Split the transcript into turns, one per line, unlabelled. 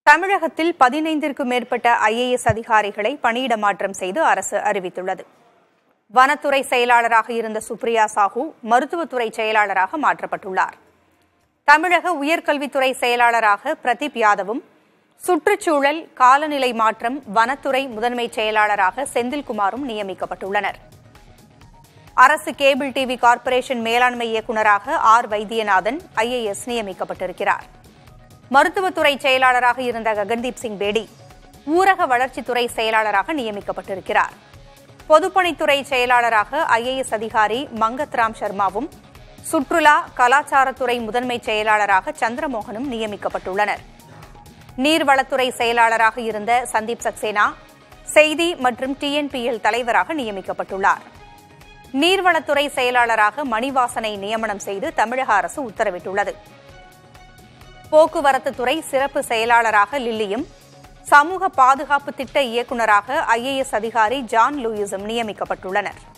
தமிழகத்தில் பதினைந்திற்கும் மேற்பட்ட ஐஏஎஸ் அதிகாரிகளை பணியிட மாற்றம் செய்து அரசு அறிவித்துள்ளது வனத்துறை செயலாளராக இருந்த சுப்ரியா சாஹூ மருத்துவத்துறை செயலாளராக மாற்றப்பட்டுள்ளார் தமிழக உயர்கல்வித்துறை செயலாளராக பிரதீப் யாதவும் சுற்றுச்சூழல் காலநிலை மாற்றம் வனத்துறை முதன்மை செயலாளராக செந்தில்குமாரும் நியமிக்கப்பட்டுள்ளனர் அரசு கேபிள் டிவி கார்ப்பரேஷன் மேலாண்மை இயக்குநராக ஆர் வைத்தியநாதன் ஐஏஎஸ் நியமிக்கப்பட்டிருக்கிறார் மருத்துவத்துறை செயலாளராக இருந்த ககன்தீப் சிங் பேடி ஊரக வளர்ச்சித்துறை செயலாளராக நியமிக்கப்பட்டிருக்கிறார் பொதுப்பணித்துறை செயலாளராக ஐஏஎஸ் அதிகாரி மங்கத்ராம் சர்மாவும் சுற்றுலா கலாச்சாரத்துறை முதன்மை செயலாளராக சந்திரமோகனும் நியமிக்கப்பட்டுள்ளனர் நீர்வளத்துறை செயலாளராக இருந்த சந்தீப் சக்சேனா செய்தி மற்றும் டிஎன்பிஎல் தலைவராக நியமிக்கப்பட்டுள்ளார் நீர்வளத்துறை செயலாளராக மணிவாசனை நியமனம் செய்து தமிழக அரசு உத்தரவிட்டுள்ளது போக்குவரத்து துறை சிறப்பு செயலாளராக லில்லியும் சமூக பாதுகாப்பு திட்ட இயக்குநராக ஐஏஎஸ் அதிகாரி ஜான் லூயிஸும் நியமிக்கப்பட்டுள்ளனர்